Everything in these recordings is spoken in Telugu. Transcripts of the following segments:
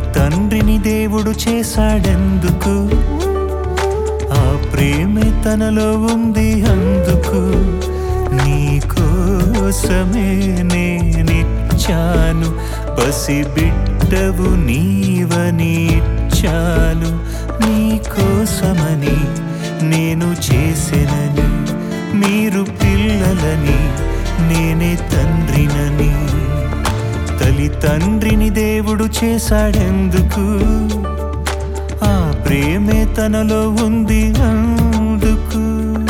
తండ్రిని దేవుడు చేశాడెందుకు ఆ ప్రేమే తనలో ఉంది అందుకు నీ కోసమే నేనిచ్చాను పసిబిడ్డవు నీవని ఇచ్చాను నీ కోసమని నేను చేసెనని మీరు పిల్లలని నేనే తండ్రినని తల్లి తండ్రిని దేవుడు చేశాడెందుకు ఆ ప్రేమే తనలో ఉంది అందుకు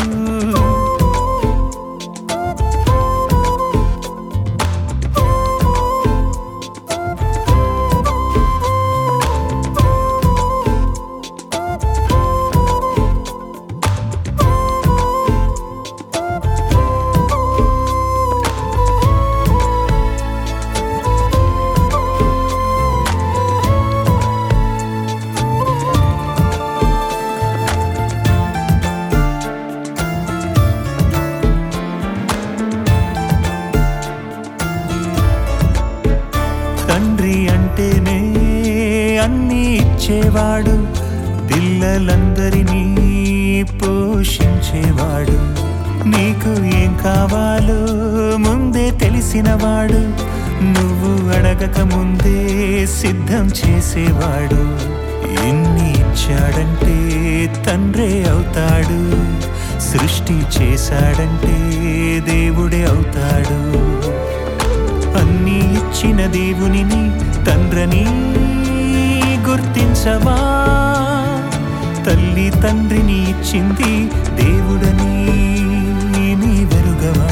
తండ్రి అంటేనే అన్నీ ఇచ్చేవాడు పిల్లలందరినీ పోషించేవాడు నీకు ఏం కావాలో ముందే తెలిసినవాడు నువ్వు అడగక ముందే సిద్ధం చేసేవాడు ఎన్ని ఇచ్చాడంటే తండ్రే అవుతాడు సృష్టి చేశాడంటే దేవుడే అవుతాడు అన్నీ ఇచ్చిన దేవునిని తండ్రని గుర్తించవా తల్లి తండ్రిని ఇచ్చింది దేవుడని నీ వెరుగవా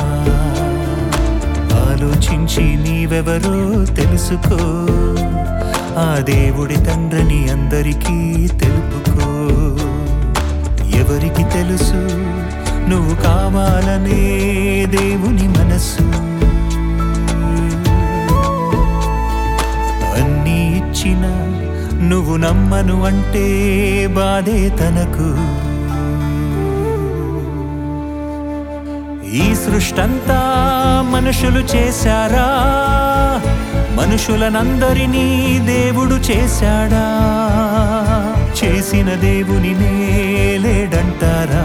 ఆలోచించి నీవెవరో తెలుసుకో ఆ దేవుడి తండ్రిని అందరికీ తెలుపుకో ఎవరికి తెలుసు నువ్వు కావాలనే దేవుని మనసు అన్నీ ఇచ్చిన నువ్వు నమ్మను అంటే బాధే తనకు ఈ సృష్టంతా మనుషులు చేశారా మనుషులనందరినీ దేవుడు చేశాడా చేసిన దేవుని లేడంటారా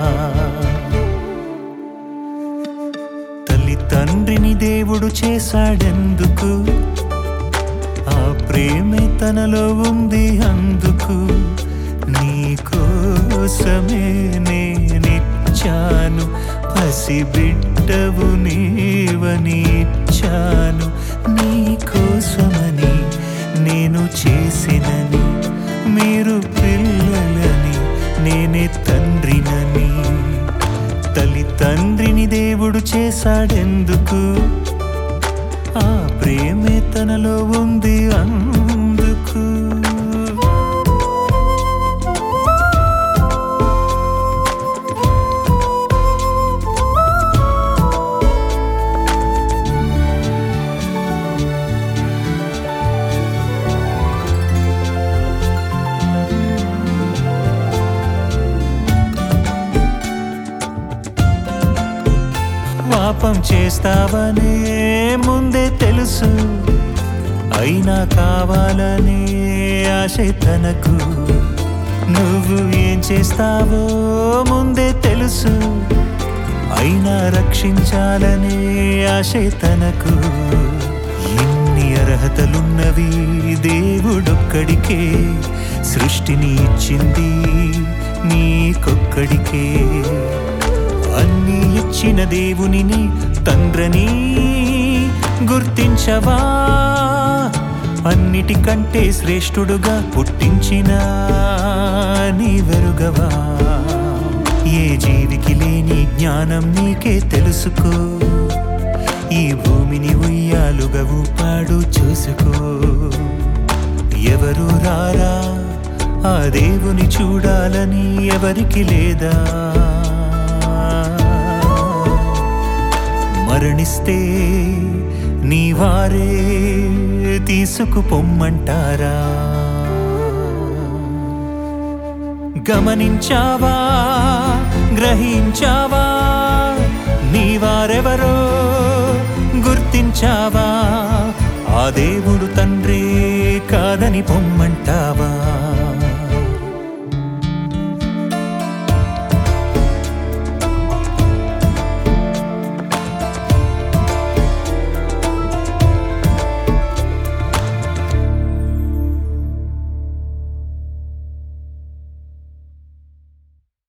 తల్లి తండ్రిని దేవుడు చేశాడెందుకు ఆ ప్రేమే తనలో ఉంది అందుకు నీ కోసమే నేనిచ్చాను పసిబిడ్డవు నీవని ఇచ్చాను నీ కోసమని నేను చేసినని మీరు పిల్లలని నేనే తండ్రినని తల్లి తండ్రిని దేవుడు చేశాడెందుకు ఆ ప్రేమే తనలో ఉంది అందుకు పాపం చేస్తావనే ముందే తెలుసు అయినా కావాలనే ఆశ తనకు నువ్వు ఏం చేస్తావో ముందే తెలుసు అయినా రక్షించాలనే ఆశ తనకు ఎన్ని అర్హతలున్నవి దేవుడొక్కడికే సృష్టిని ఇచ్చింది నీకొక్కడికే అన్నీ ఇచ్చిన దేవునిని తండ్రని గుర్తించవా అన్నిటికంటే శ్రేష్ఠుడుగా పుట్టించిన నీ వెరుగవా ఏ జీవికి లేని జ్ఞానం నీకే తెలుసుకో ఈ భూమిని ఉయ్యాలుగా ఊపాడు చూసుకో ఎవరు రారా ఆ దేవుని చూడాలని ఎవరికి లేదా మరణిస్తే నీ వారే తీసుకుపొమ్మంటారా గమనించావా గ్రహించావా నీ వారెవరో గుర్తించావా ఆ దేవుడు తండ్రే కాదని కాదని పొమ్మంటావా